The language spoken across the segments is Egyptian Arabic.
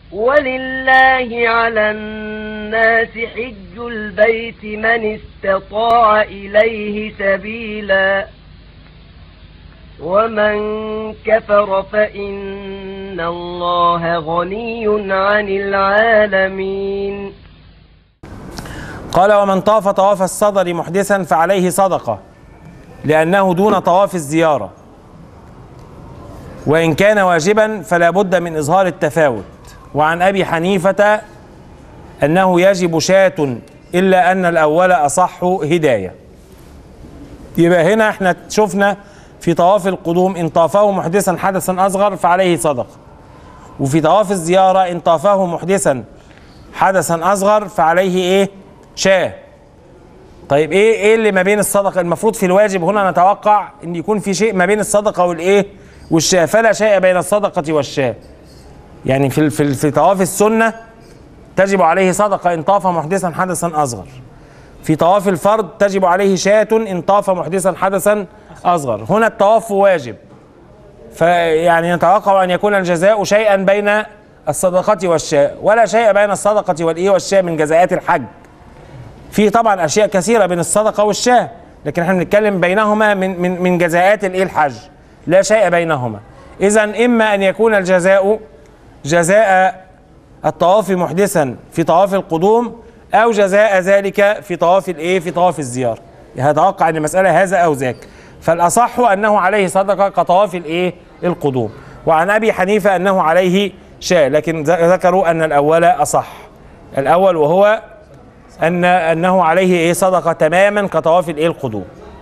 ولله على الناس حج البيت من استطاع إليه سبيلا ومن كفر فإن الله غني عن العالمين قال ومن طاف طواف الصدر محدثا فعليه صدقة لأنه دون طواف الزيارة وإن كان واجبا فلا بد من إظهار التفاوت وعن أبي حنيفة أنه يجب شاة إلا أن الأول أصح هداية يبقى هنا احنا شفنا في طواف القدوم إن طافه محدثا حدثا أصغر فعليه صدقة وفي طواف الزيارة إن طافه محدثا حدثا أصغر فعليه إيه شاه طيب ايه ايه اللي ما بين الصدقه المفروض في الواجب هنا نتوقع ان يكون في شيء ما بين الصدقه والايه والشاه فلا شيء بين الصدقه والشاه يعني في في في طواف السنه تجب عليه صدقه ان طاف محدثا حدثا اصغر في طواف الفرض تجب عليه شاة ان طاف محدثا حدثا اصغر هنا الطواف واجب فيعني نتوقع ان يكون الجزاء شيئا بين الصدقه والشاة ولا شيء بين الصدقه والايه والشاة من جزاءات الحج في طبعا اشياء كثيره بين الصدقه والشاه لكن احنا بنتكلم بينهما من من من جزاءات الايه الحج لا شيء بينهما اذا اما ان يكون الجزاء جزاء الطواف محدثا في طواف القدوم او جزاء ذلك في طواف الايه في طواف الزياره هتوقع ان المساله هذا او ذاك فالاصح انه عليه صدقه كطواف الايه القدوم وعن ابي حنيفه انه عليه شاة لكن ذكروا ان الاول اصح الاول وهو ان انه عليه ايه صدقه تماما كطواف الايه القدوم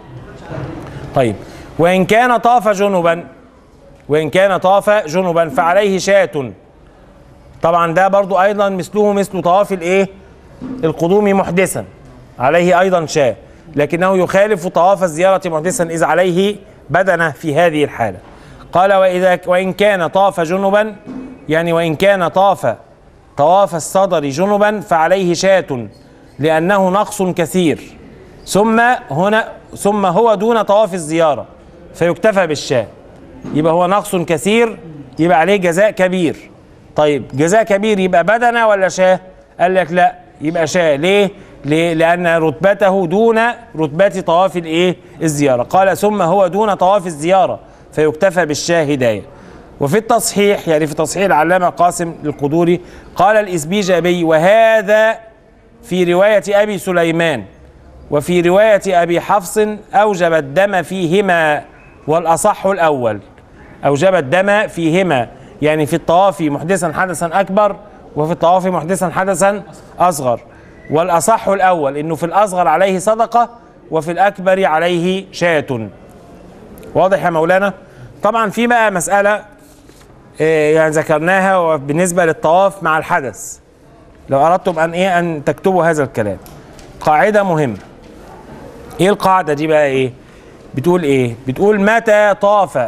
طيب وان كان طاف جنبا وان كان طاف جنبا فعليه شاة طبعا ده برضو ايضا مثله مثل طواف الايه القدوم محدثا عليه ايضا شاة لكنه يخالف طواف الزيارة محدثا اذا عليه بدنه في هذه الحالة قال واذا وان كان طاف جنبا يعني وان كان طاف طواف الصدر جنبا فعليه شاة لأنه نقص كثير ثم هنا ثم هو دون طواف الزيارة فيكتفى بالشاة يبقى هو نقص كثير يبقى عليه جزاء كبير طيب جزاء كبير يبقى بدنة ولا شاة قال لك لا يبقى شاة ليه ليه لأن رتبته دون رتبة طواف الإيه الزيارة قال ثم هو دون طواف الزيارة فيكتفى بالشاة هداية وفي التصحيح يعني في تصحيح العلامة قاسم القدوري قال الإسبيجابي وهذا في رواية أبي سليمان وفي رواية أبي حفص أوجب الدم فيهما والأصح الأول أوجب الدم فيهما يعني في الطواف محدثا حدثا أكبر وفي الطواف محدثا حدثا أصغر والأصح الأول إنه في الأصغر عليه صدقة وفي الأكبر عليه شاة واضح يا مولانا طبعا في بقى مسألة يعني ذكرناها بالنسبة للطواف مع الحدث لو اردتم ان ايه ان تكتبوا هذا الكلام قاعده مهمه ايه القاعده دي بقى ايه بتقول ايه بتقول متى طاف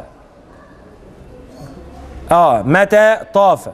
اه متى طاف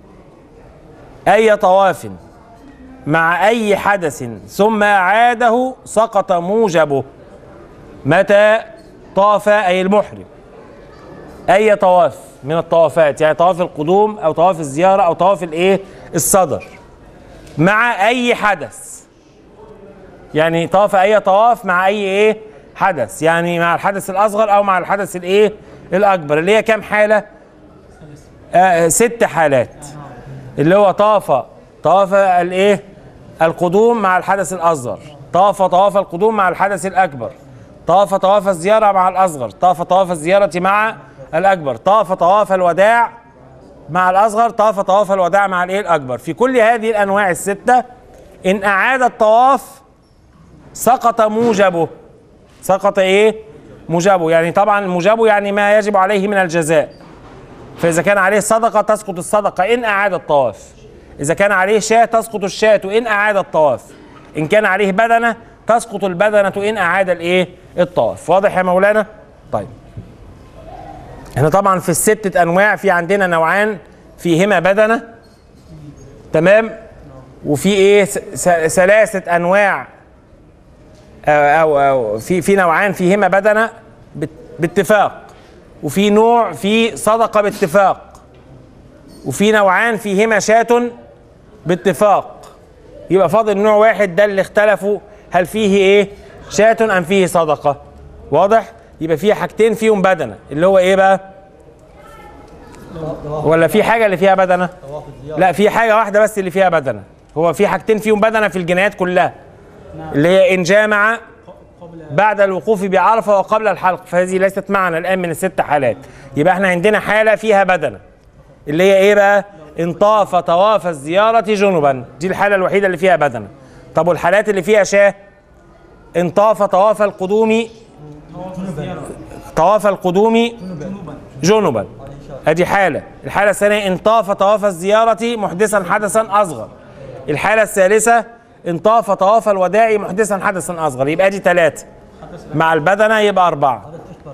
اي طواف مع اي حدث ثم عاده سقط موجبه متى طاف اي المحرم اي طواف من الطوافات يعني طواف القدوم او طواف الزياره او طواف الايه الصدر مع اي حدث يعني طاف اي طواف مع اي ايه حدث يعني مع الحدث الاصغر او مع الحدث الايه الاكبر اللي هي كام حاله آه ست حالات اللي هو طاف طاف الايه القدوم مع الحدث الاصغر طاف طواف القدوم مع الحدث الاكبر طاف طواف الزياره مع الاصغر طاف طواف الزياره مع الاكبر طاف طواف الوداع مع الاصغر طاف طواف الوداع مع الايه الاكبر في كل هذه الانواع السته ان اعاد الطواف سقط موجبه سقط ايه موجبه يعني طبعا موجبه يعني ما يجب عليه من الجزاء فاذا كان عليه صدقه تسقط الصدقه ان اعاد الطواف اذا كان عليه شاة تسقط الشاة ان اعاد الطواف ان كان عليه بدنه تسقط البدنه ان اعاد الايه الطواف واضح يا مولانا طيب احنا طبعا في الستة انواع في عندنا نوعان فيهما بدنة تمام وفي ايه ثلاثة انواع أو, أو في في نوعان فيهما بدنة باتفاق وفي نوع في صدقة باتفاق وفي نوعان فيهما شاة باتفاق يبقى فاضل نوع واحد ده اللي اختلفوا هل فيه ايه شاة ام فيه صدقة واضح يبقى فيه حاجتين فيهم بدنة اللي هو ايه بقى ولا في حاجة اللي فيها بدنة لا في حاجة واحدة بس اللي فيها بدنة هو في حاجتين فيهم بدنة في الجنايات كلها اللي هي إن جامع بعد الوقوف بعرفة وقبل الحلق فهذه ليست معنا الآن من الست حالات يبقى احنا عندنا حالة فيها بدنة اللي هي ايه بقى ان طاف طواف الزيارة جنبا دي الحالة الوحيدة اللي فيها بدنة طب والحالات اللي فيها شاه ان طاف طواف القدوم طواف القدوم جنبا ادي حالة الحالة الثانية ان طاف طواف الزيارة محدثا حدثا اصغر الحالة الثالثة ان طاف طواف الوداع محدثا حدثا اصغر يبقى دي ثلاثة مع البدنة يبقى أربعة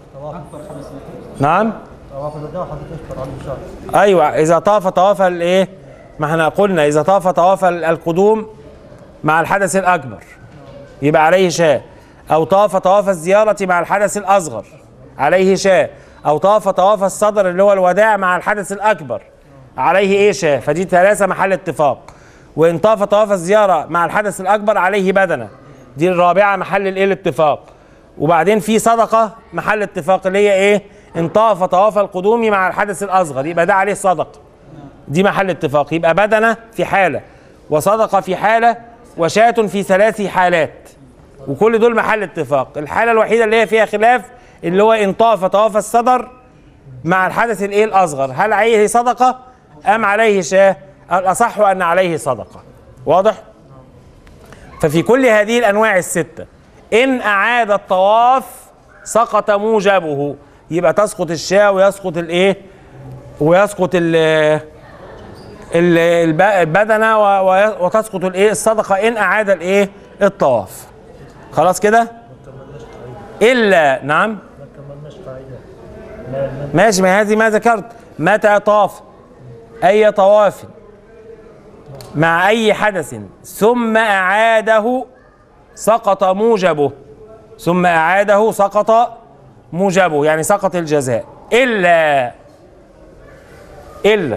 نعم طواف الوداع حضرتك اشكر على المشاهد ايوه اذا طاف طواف الايه ما احنا قلنا اذا طاف طواف ال- القدوم مع الحدث الاكبر يبقى عليه شاة او طاف طواف الزيارة مع الحدث الاصغر عليه شاة او طاف طواف الصدر اللي هو الوداع مع الحدث الاكبر عليه ايه شاة فدي ثلاثة محل اتفاق وان طاف طواف الزيارة مع الحدث الاكبر عليه بدنة دي الرابعة محل الايه الاتفاق وبعدين في صدقة محل اتفاق اللي هي ايه ان طاف طواف القدوم مع الحدث الاصغر يبقى ده عليه صدقة دي محل اتفاق يبقى بدنة في حالة وصدقة في حالة وشاة في ثلاث حالات وكل دول محل اتفاق الحالة الوحيدة اللي هي فيها خلاف اللي هو ان طاف طواف الصدر مع الحدث الايه الاصغر هل عليه صدقة ام عليه شاة الاصح ان عليه صدقة واضح ففي كل هذه الانواع الستة ان اعاد الطواف سقط موجبه يبقى تسقط الشاة ويسقط الايه ويسقط ال ال- الب- البدنه و- و- وتسقط الايه الصدقه ان اعاد الايه الطواف خلاص كده الا نعم ما كملناش قاعده ما ما ماشي ما هذه ما ذكرت متى طاف اي طواف مع اي حدث ثم اعاده سقط موجبه ثم اعاده سقط موجبه يعني سقط الجزاء الا الا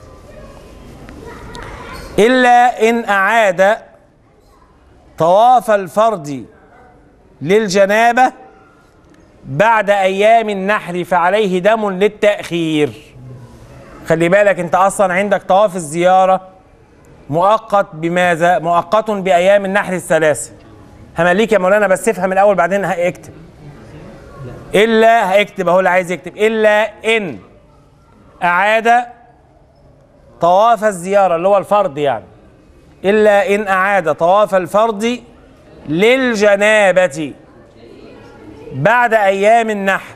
الا ان اعاد طواف الفرد للجنابه بعد ايام النحر فعليه دم للتاخير خلي بالك انت اصلا عندك طواف الزياره مؤقت بماذا مؤقت بايام النحر الثلاثه همليك يا مولانا بس افهم الاول بعدين هاكتب الا هيكتب اهو اللي عايز يكتب الا ان اعاد طواف الزياره اللي هو الفرض يعني الا ان اعاد طواف الفرض للجنابه بعد ايام النحر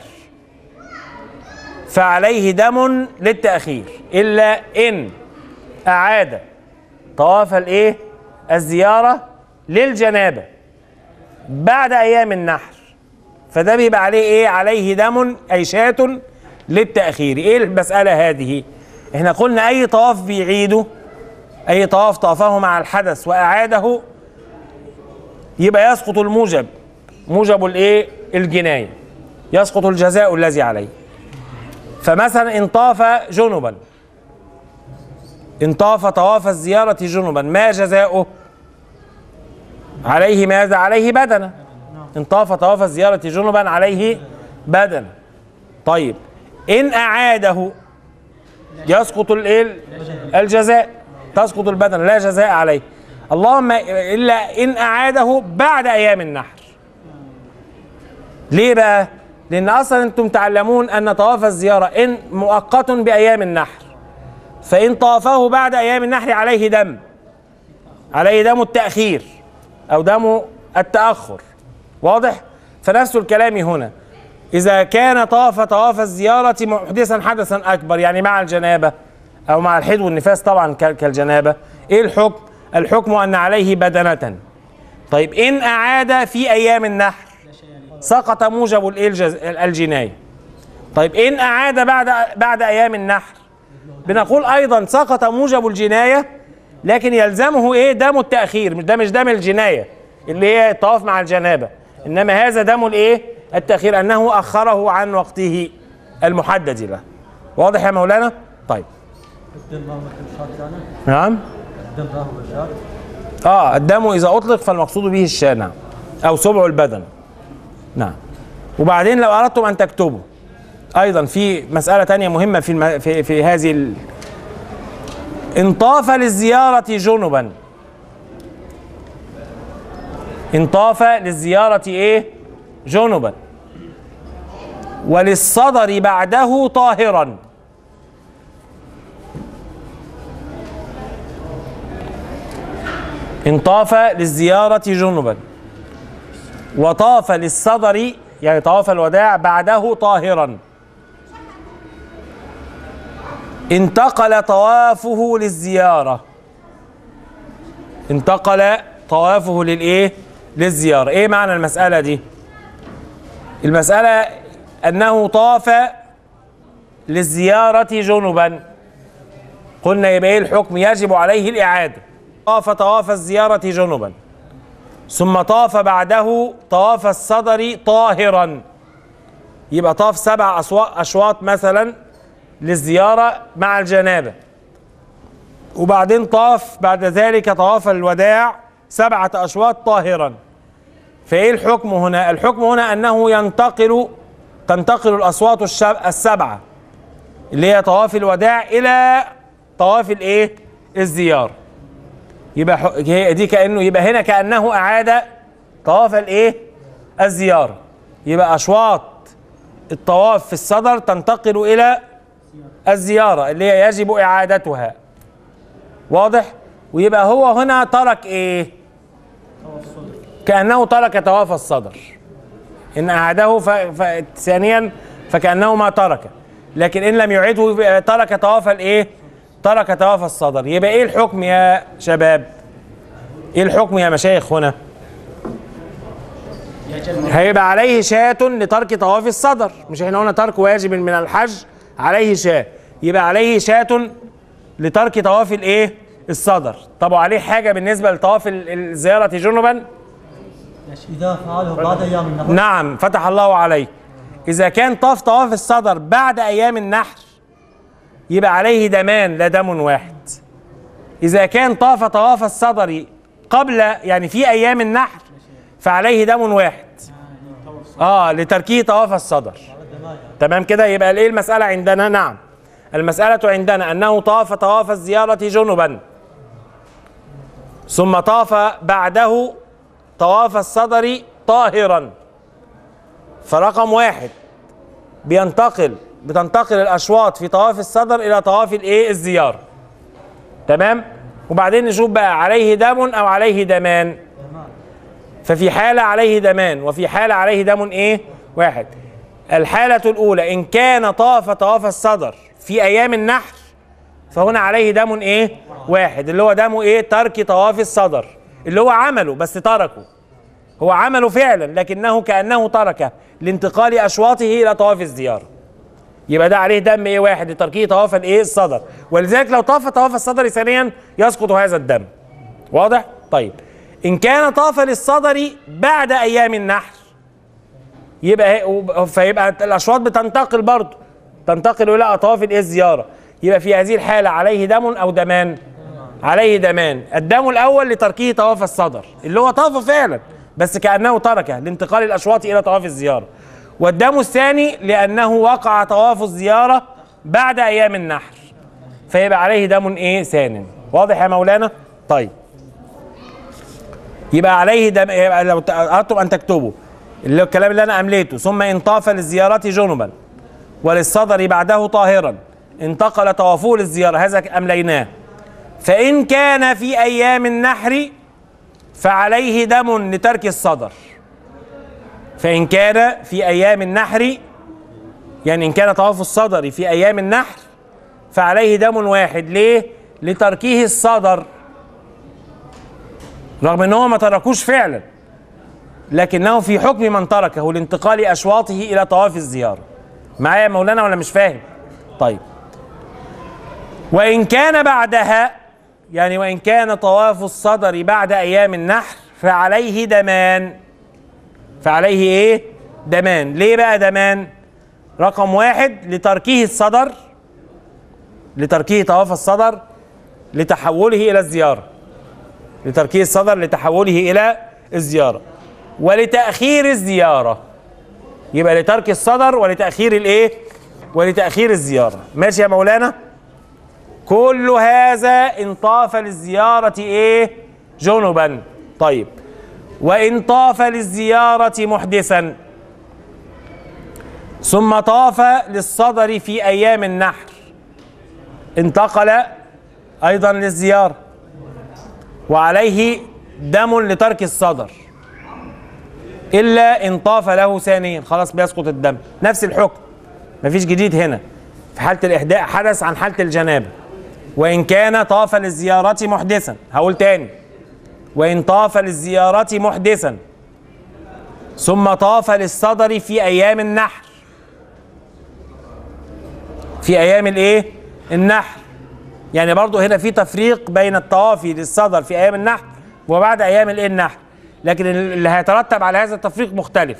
فعليه دم للتاخير الا ان اعاد طواف الايه الزياره للجنابه بعد ايام النحر فده بيبقى عليه ايه عليه دم اي شاة للتاخير ايه المساله هذه احنا قلنا اي طواف بيعيده اي طواف طافه مع الحدث واعاده يبقى يسقط الموجب موجب الايه الجنايه يسقط الجزاء الذي عليه فمثلا ان طاف جنبا ان طاف طواف الزياره جنبا ما جزاؤه عليه ماذا عليه بدنه ان طاف طواف الزياره جنبا عليه بدنه طيب ان اعاده يسقط الايه الجزاء تسقط البدن لا جزاء عليه اللهم الا ان اعاده بعد ايام النحر ليه بقى لان اصلا انتم تعلمون ان طواف الزياره ان مؤقت بايام النحر فان طافه بعد ايام النحر عليه دم عليه دم التاخير او دم التاخر واضح فنفس الكلام هنا اذا كان طاف طواف الزياره محدثا حدثا اكبر يعني مع الجنابه او مع الحيض والنفاس طبعا ك- كالجنابه ايه الحكم الحكم ان عليه بدنه طيب ان اعاد في ايام النحر سقط موجب الايه الجز- الجنايه طيب ان اعاد بعد بعد ايام النحر بنقول ايضا سقط موجب الجنايه لكن يلزمه ايه دم التاخير مش ده مش دم الجنايه اللي هي الطواف مع الجنابه انما هذا دم الايه التاخير انه اخره عن وقته المحدد له واضح يا مولانا طيب الدم ما هو مثل الشاة يعني نعم الدم ما هو الشاة اه الدم اذا اطلق فالمقصود به الشاة نعم او سبع البدن نعم وبعدين لو اردتم ان تكتبوا ايضا في مساله تانية مهمه في الم... في في هذه ال... ان طاف للزياره جنبا ان طاف للزياره ايه جنبا وللصدر بعده طاهرا إن طاف للزيارة جنبا وطاف للصدر يعني طواف الوداع بعده طاهرا انتقل طوافه للزيارة انتقل طوافه للإيه؟ للزيارة إيه معنى المسألة دي؟ المسألة أنه طاف للزيارة جنبا قلنا يبقى إيه الحكم يجب عليه الإعادة طاف طواف الزيارة جنبا ثم طاف بعده طواف الصدر طاهرا يبقى طاف سبع أصوا- أشواط مثلا للزيارة مع الجنابة وبعدين طاف بعد ذلك طواف الوداع سبعة أشواط طاهرا فإيه الحكم هنا؟ الحكم هنا أنه ينتقل تنتقل الأصوات الشب- السبعة اللي هي طواف الوداع إلى طواف الإيه؟ الزيارة يبقى ح- هي دي كانه يبقى هنا كانه اعاد طواف الايه الزياره يبقى اشواط الطواف في الصدر تنتقل الى الزياره اللي هي يجب اعادتها واضح ويبقى هو هنا ترك ايه كانه ترك طواف الصدر ان اعاده ف... ف... ثانيا فكانه ما ترك لكن ان لم يعيده يبقى ترك طواف الايه ترك طواف الصدر يبقى ايه الحكم يا شباب ايه الحكم يا مشايخ هنا هيبقى عليه شاة لترك طواف الصدر مش احنا قلنا ترك واجب من الحج عليه شاة يبقى عليه شاة لترك طواف الايه الصدر طب وعليه حاجة بالنسبة لطواف ال- الزيارة جنبا إذا فعله بعد أيام النحر نعم فتح الله عليك إذا كان طاف طواف الصدر بعد أيام النحر يبقى عليه دمان لا دم واحد إذا كان طاف طواف الصدر قبل يعني في أيام النحر فعليه دم واحد آه لتركيه طواف الصدر تمام كده يبقى الايه المسألة عندنا نعم المسألة عندنا أنه طاف طواف الزيارة جنبا ثم طاف بعده طواف الصدر طاهرا فرقم واحد بينتقل بتنتقل الاشواط في طواف الصدر الى طواف الايه الزياره تمام وبعدين نشوف بقى عليه دم او عليه دمان ففي حاله عليه دمان وفي حاله عليه دم ايه واحد الحاله الاولى ان كان طاف طواف الصدر في ايام النحر فهنا عليه دم ايه واحد اللي هو دم ايه ترك طواف الصدر اللي هو عمله بس تركه هو عمله فعلا لكنه كانه تركه لانتقال اشواطه الى طواف الزياره يبقى ده عليه دم ايه واحد لتركيه طواف الايه الصدر ولذلك لو طاف طواف الصدر ثانيا يسقط هذا الدم واضح طيب ان كان طاف للصدر بعد ايام النحر يبقى هي- فيبقى الاشواط بتنتقل برضه تنتقل الى اطواف الايه الزياره يبقى في هذه الحاله عليه دم او دمان عليه دمان الدم الاول لتركه طواف الصدر اللي هو طافه فعلا بس كانه تركه لانتقال الاشواط الى طواف الزياره والدم الثاني لانه وقع طواف الزياره بعد ايام النحر فيبقى عليه دم ايه ثان واضح يا مولانا طيب يبقى عليه دم يبقى لو اردتم ان تكتبوا اللي هو الكلام اللي انا امليته ثم ان طاف للزياره جنبا وللصدر بعده طاهرا انتقل طوافه للزياره هذا امليناه فإن كان في أيام النحر فعليه دم لترك الصدر فإن كان في أيام النحر يعني إن كان طواف الصدر في أيام النحر فعليه دم واحد ليه؟ لتركه الصدر رغم ان هو ما تركوش فعلا لكنه في حكم من تركه لانتقال اشواطه الى طواف الزياره معايا يا مولانا ولا مش فاهم طيب وإن كان بعدها يعني وإن كان طواف الصدر بعد أيام النحر فعليه دمان فعليه إيه؟ دمان ليه بقى دمان؟ رقم واحد لتركه الصدر لتركه طواف الصدر لتحوله الى الزياره لتركه الصدر لتحوله الى الزياره ولتاخير الزياره يبقى لترك الصدر ولتاخير الايه ولتاخير الزياره ماشي يا مولانا كل هذا ان طاف للزياره ايه جنبا طيب وان طاف للزياره محدثا ثم طاف للصدر في ايام النحر انتقل ايضا للزياره وعليه دم لترك الصدر الا ان طاف له ثانيا خلاص بيسقط الدم نفس الحكم مفيش جديد هنا في حاله الاحداء حدث عن حاله الجنابه وان كان طاف للزياره محدثا هقول تاني وان طاف للزياره محدثا ثم طاف للصدر في ايام النحر في ايام الايه النحر يعني برضو هنا في تفريق بين الطواف للصدر في ايام النحر وبعد ايام الايه النحر لكن اللي هيترتب على هذا التفريق مختلف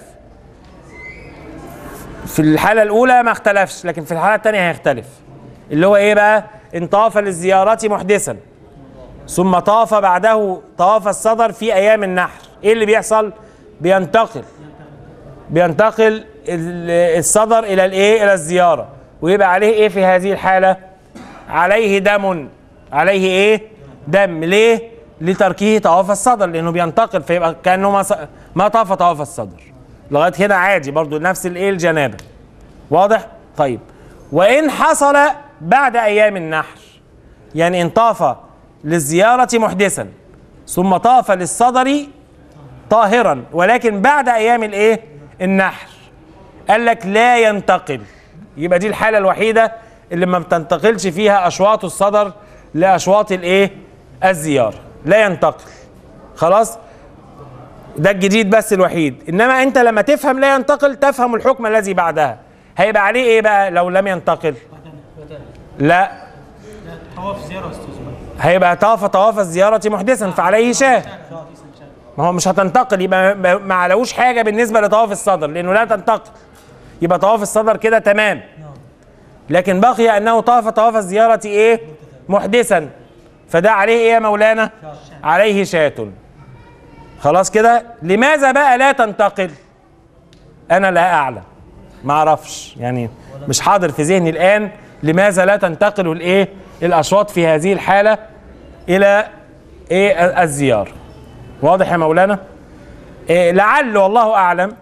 في الحالة الأولى ما اختلفش لكن في الحالة الثانية هيختلف اللي هو إيه بقى؟ إن طاف للزيارات محدثا ثم طاف بعده طواف الصدر في أيام النحر إيه اللي بيحصل؟ بينتقل بينتقل ال- الصدر إلى الإيه؟ إلى الزيارة ويبقى عليه إيه في هذه الحالة؟ عليه دم عليه إيه؟ دم ليه؟ لتركه طواف الصدر لأنه بينتقل فيبقى كأنه ما ص- ما طاف طواف الصدر لغايه هنا عادي برضو نفس الايه الجنابه واضح طيب وان حصل بعد ايام النحر يعني ان طاف للزياره محدثا ثم طاف للصدر طاهرا ولكن بعد ايام الايه النحر قال لك لا ينتقل يبقى دي الحاله الوحيده اللي ما بتنتقلش فيها اشواط الصدر لاشواط الايه الزياره لا ينتقل خلاص ده الجديد بس الوحيد انما انت لما تفهم لا ينتقل تفهم الحكم الذي بعدها هيبقى عليه ايه بقى لو لم ينتقل لا طواف زيارة أستاذ هيبقى طاف طواف الزيارة محدثا فعليه شاه ما هو مش هتنتقل يبقى ما- ما علوش حاجة بالنسبة لطواف الصدر لأنه لا تنتقل يبقى طواف الصدر كده تمام لكن بقي أنه طاف طواف الزيارة إيه محدثا فده عليه إيه يا مولانا عليه شاة خلاص كده لماذا بقى لا تنتقل أنا لا أعلم ما أعرفش يعني مش حاضر في ذهني الآن لماذا لا تنتقل الإيه الأشواط في هذه الحالة إلى إيه الزيارة واضح يا مولانا إيه لعل والله أعلم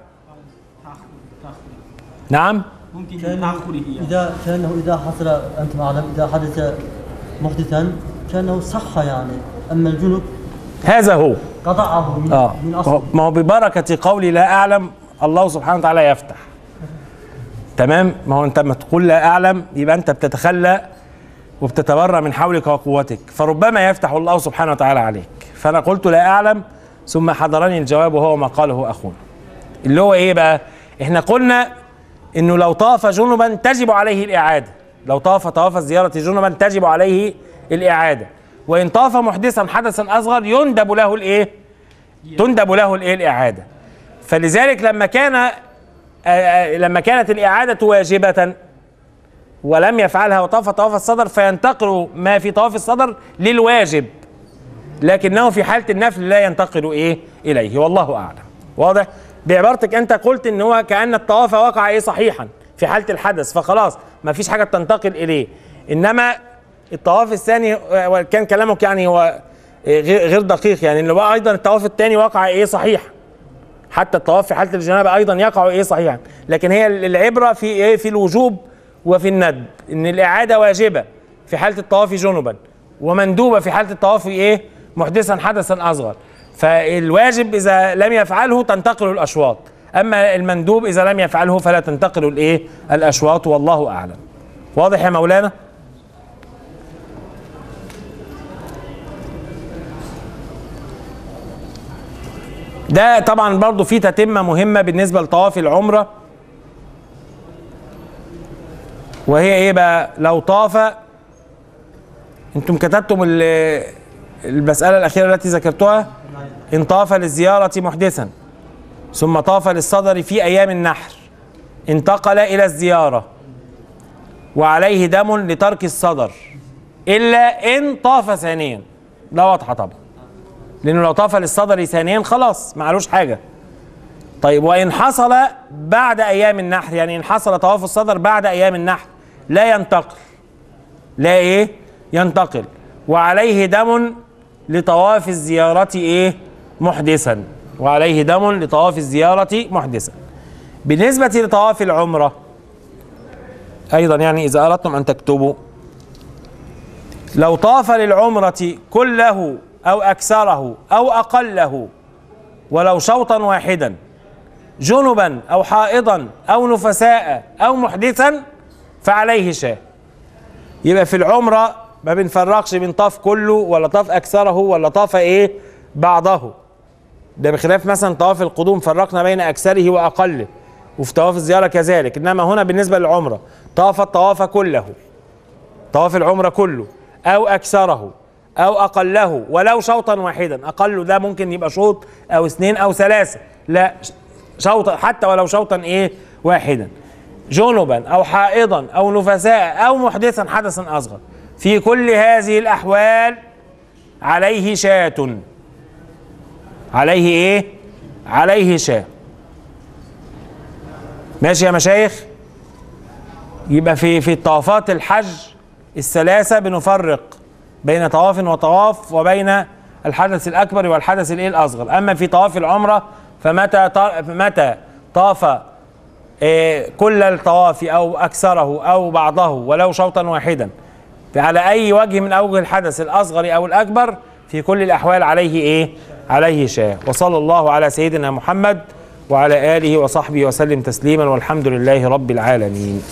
نعم ممكن كأنه تأخره يعني إذا كأنه إذا حصل أنتم أعلم إذا حدث محدثا كأنه صح يعني أما الجنب هذا هو قطعه من, اه من أصل ما هو ببركة قولي لا أعلم الله سبحانه وتعالى يفتح تمام ما هو أنت لما تقول لا أعلم يبقى أنت بتتخلى وبتتبرأ من حولك وقوتك فربما يفتح الله سبحانه وتعالى عليك فأنا قلت لا أعلم ثم حضرني الجواب وهو ما قاله أخونا اللي هو إيه بقى إحنا قلنا إنه لو طاف جنبا تجب عليه الإعادة لو طاف طواف الزيارة جنبا تجب عليه الإعادة وإن طاف محدثا حدثا أصغر يندب له الإيه تندب له الايه الاعاده فلذلك لما كان آه، آه، لما كانت الاعاده واجبه ولم يفعلها وطاف طواف الصدر فينتقل ما في طواف الصدر للواجب لكنه في حاله النفل لا ينتقل ايه اليه والله اعلم واضح بعبارتك انت قلت ان هو كان الطواف وقع ايه صحيحا في حاله الحدث فخلاص ما فيش حاجه تنتقل اليه انما الطواف الثاني آه، كان كلامك يعني هو آه، غير غير دقيق يعني اللي بقى ايضا الطواف الثاني وقع ايه صحيح حتى الطواف في حاله الجنابه ايضا يقع ايه صحيحا لكن هي العبره في ايه في الوجوب وفي الندب ان الاعاده واجبه في حاله الطواف جنبا ومندوبه في حاله الطواف ايه محدثا حدثا اصغر فالواجب اذا لم يفعله تنتقل الاشواط اما المندوب اذا لم يفعله فلا تنتقل الايه الاشواط والله اعلم واضح يا مولانا ده طبعا برضو في تتمة مهمة بالنسبة لطواف العمرة وهي ايه بقى لو طاف انتم كتبتم ال- المسألة الأخيرة التي ذكرتها إن طاف للزيارة محدثا ثم طاف للصدر في أيام النحر انتقل إلى الزيارة وعليه دم لترك الصدر الا ان طاف ثانيا ده واضحه طبعا لانه لو طاف للصدر ثانيا خلاص معلوش حاجه طيب وان حصل بعد ايام النحر يعني ان حصل طواف الصدر بعد ايام النحر لا ينتقل لا ايه ينتقل وعليه دم لطواف الزيارة ايه محدثا وعليه دم لطواف الزيارة محدثا بالنسبة لطواف العمرة ايضا يعني اذا اردتم ان تكتبوا لو طاف للعمرة كله او اكثره او اقله ولو شوطا واحدا جنبا او حائضا او نفساء او محدثا فعليه شاه يبقى في العمره ما بنفرقش بين طاف كله ولا طاف اكثره ولا طاف ايه بعضه ده بخلاف مثلا طواف القدوم فرقنا بين اكثره واقله وفي طواف الزياره كذلك انما هنا بالنسبه للعمره طاف الطواف كله طواف العمره كله او اكثره او اقله ولو شوطا واحدا اقله ده ممكن يبقى شوط او اثنين او ثلاثه لا شوطا حتى ولو شوطا ايه واحدا جنبا او حائضا او نفساء او محدثا حدثا اصغر في كل هذه الاحوال عليه شاة عليه ايه عليه شاة ماشي يا مشايخ يبقى في في طوافات الحج الثلاثه بنفرق بين طواف وطواف وبين الحدث الاكبر والحدث الايه الاصغر اما في طواف العمره فمتى ط- متى طاف إيه، كل الطواف او اكثره او بعضه ولو شوطا واحدا على اي وجه من اوجه الحدث الاصغر او الاكبر في كل الاحوال عليه ايه عليه شاه وصلى الله على سيدنا محمد وعلى اله وصحبه وسلم تسليما والحمد لله رب العالمين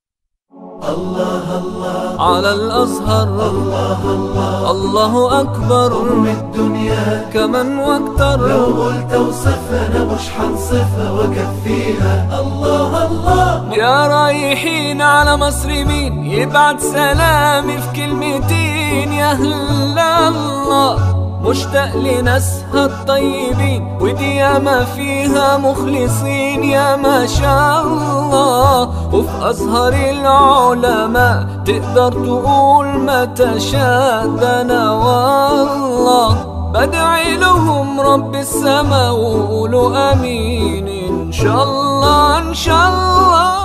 على الأزهر الله الله الله أكبر من الدنيا كمن واكتر لو قلت اوصفها انا مش هنصفها واكفيها الله الله يا رايحين على مصر مين يبعت سلامي في كلمتين يا أهل الله مشتاق لناسها الطيبين ودي ياما فيها مخلصين يا ما شاء الله وفي أزهر العلماء تقدر تقول ما تشاء ده أنا والله بدعي لهم رب السما وقولوا امين ان شاء الله ان شاء الله